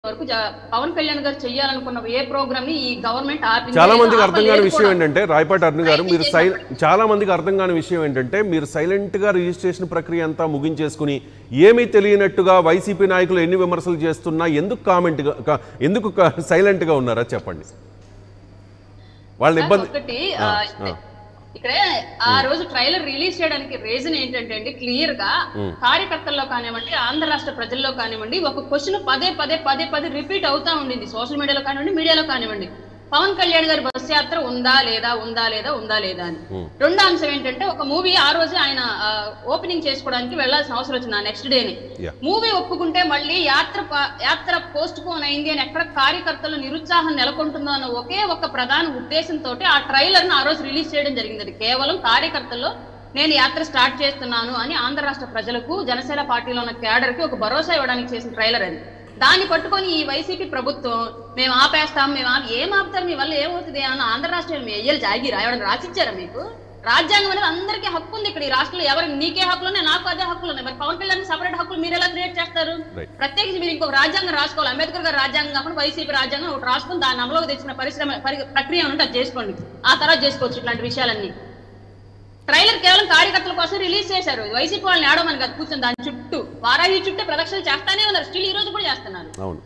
వరకు జ- పవన్ కళ్యాణ్ గారు చెయ్యాలనుకున్న ఏ ప్రోగ్రామ్ ని ఈ గవర్నమెంట్ ఆపింది చాలా లేదు, మందికి అర్థం కాని ఆపలేదు విషయం కూడా. ఏంటంటే రాయపాటి అరుణ్ గారు మీరు సై చేసినప్పుడు. చాలా మందికి అర్థం కాని విషయం ఏంటంటే మీరు సైలెంట్ గా రిజిస్ట్రేషన్ ప్రక్రియ అంతా ముగించేసుకుని ఏమీ తెలియనట్టుగా వైసీపీ నాయకులు ఎన్ని విమర్శలు చేస్తున్నా ఎందుకు కామెంట్ గా కా- ఎందుకు సైలెంట్ గా ఉన్నారా చెప్పండి వాళ్ళ ఇబ్బంది ఒకటి ఆ, ఆ, ఆ. ఇక్కడ ఆ రోజు ట్రైలర్ రిలీజ్ చేయడానికి రీజన్ ఏంటంటే అండి క్లియర్ గా కార్యకర్తల్లో కానివ్వండి ఆంధ్ర రాష్ట్ర ప్రజల్లో కానివ్వండి ఒక క్వశ్చన్ పదే పదే పదే పదే రిపీట్ అవుతా ఉండింది సోషల్ మీడియాలో కానివ్వండి మీడియాలో కానివ్వండి పవన్ కళ్యాణ్ గారి బస్ యాత్ర ఉందా లేదా ఉందా లేదా ఉందా లేదా అని రెండో అంశం ఏంటంటే ఒక మూవీ ఆ రోజే ఆయన ఓపెనింగ్ చేసుకోవడానికి వెళ్ళాల్సిన అవసరం వచ్చింది ఆ నెక్స్ట్ డేని Yeah. మూవీ ఒప్పుకుంటే మళ్ళీ యాత్ర ప- యాత్ర పోస్ట్ పోన్ అయింది అని ఎక్కడ కార్యకర్తలు నిరుత్సాహం నెలకొంటుందో అన్న ఒకే ఒక ప్రధాన ఉద్దేశంతో ఆ ట్రైలర్ ను ఆ రోజు రిలీజ్ చేయడం జరిగింది అది కేవలం కార్యకర్తల్లో నేను యాత్ర స్టార్ట్ చేస్తున్నాను అని ఆంధ్ర రాష్ట్ర ప్రజలకు జనసేన పార్టీలో ఉన్న క్యాడర్ కి ఒక భరోసా ఇవ్వడానికి చేసిన ట్రైలర్ అది దాన్ని పట్టుకొని ఈ వైసీపీ ప్రభుత్వం మేము ఆపేస్తాం మేము ఆపి ఏం ఆపుతారు మీ వల్ల ఏమవుతుంది అన్న ఆంధ్ర రాష్ట్రం మీ అయ్యలు జాగిరా ఎవరైనా రాసిచ్చారా మీకు రాజ్యాంగం అనేది అందరికీ హక్కు ఉంది ఇక్కడ ఈ రాష్ట్రంలో ఎవరు నీకే హక్కులు ఉన్నాయి నాకు అదే హక్కులు ఉన్నాయి మరి పవన్ కళ్యాణ్ సపరేట్ హక్కులు మీరు ఎలా క్రియేట్ చేస్తారు Right. ప్రత్యేకించి మీరు ఇంకొక రాజ్యాంగం రాసుకోవాలి అంబేద్కర్ గారు రాజ్యాంగం కాకుండా వైసీపీ రాజ్యాంగం ఒకటి రాసుకుని దాన్ని అమలుకు తెచ్చిన పరిశ్రమ పరి- ప్రక్రియ ఉంటే అది చేసుకోండి ఆ తర్వాత చేసుకోవచ్చు ఇట్లాంటి విషయాలన్నీ ట్రైలర్ కేవలం కార్యకర్తల కోసం రిలీజ్ చేశారు వైసీపీ వాళ్ళని ఆడమని కాదు కూర్చొని దాని చుట్టూ వారాహి చుట్టూ ప్రదక్షిణలు చేస్తానే ఉన్నారు స్టిల్ ఈ రోజు కూడా చేస్తున్నారు అవును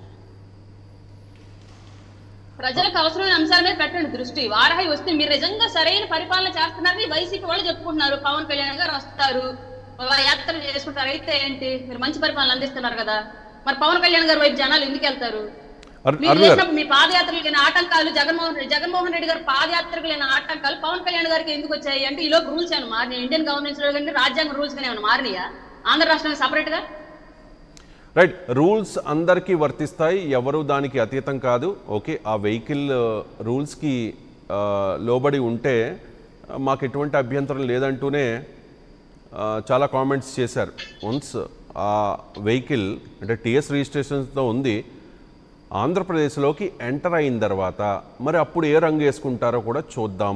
ప్రజలకు అవసరమైన అంశాల మీద పెట్టండి దృష్టి వారాహి వస్తే మీరు నిజంగా సరైన పరిపాలన చేస్తున్నారని వైసీపీ వాళ్ళు చెప్పుకుంటున్నారు పవన్ కళ్యాణ్ గారు వస్తారు వాళ్ళ యాత్ర చేసుకుంటారు అయితే ఏంటి మీరు మంచి పరిపాలన అందిస్తున్నారు కదా మరి పవన్ కళ్యాణ్ గారి వైపు జనాలు ఎందుకు వెళ్తారు అరు- మీరు అరుణ్ గారు చేసినప్పుడు మీ పాదయాత్రలకు లేని ఆటంకాలు జగన్మోహన్ రెడ్డి జగన్మోహన్ రెడ్డి గారు పాదయాత్రకు లేని ఆటంకాలు పవన్ కళ్యాణ్ గారికి ఎందుకు వచ్చాయి అంటే ఈ లోపు రూల్స్ ఏమైనా మారినాయి ఇండియన్ గవర్నెన్స్ లో కానీ రాజ్యాంగ రూల్స్ కానీ ఏమైనా మారినాయా ఆంధ్ర రాష్ట్రానికి సపరేట్ గా రైట్ రూల్స్ అందరికీ వర్తిస్తాయి ఎవరు దానికి అతీతం కాదు ఓకే ఆ వెహికల్ రూల్స్కి లోబడి ఉంటే ఆ, మాకు ఎటువంటి అభ్యంతరం లేదంటూనే ఆ, చాలా కామెంట్స్ చేశారు వన్స్ ఆ వెహికల్ అంటే టీఎస్ రిజిస్ట్రేషన్తో ఉంది ఆంధ్రప్రదేశ్లోకి ఎంటర్ అయిన తర్వాత మరి అప్పుడు ఏ రంగు వేసుకుంటారో కూడా చూద్దాం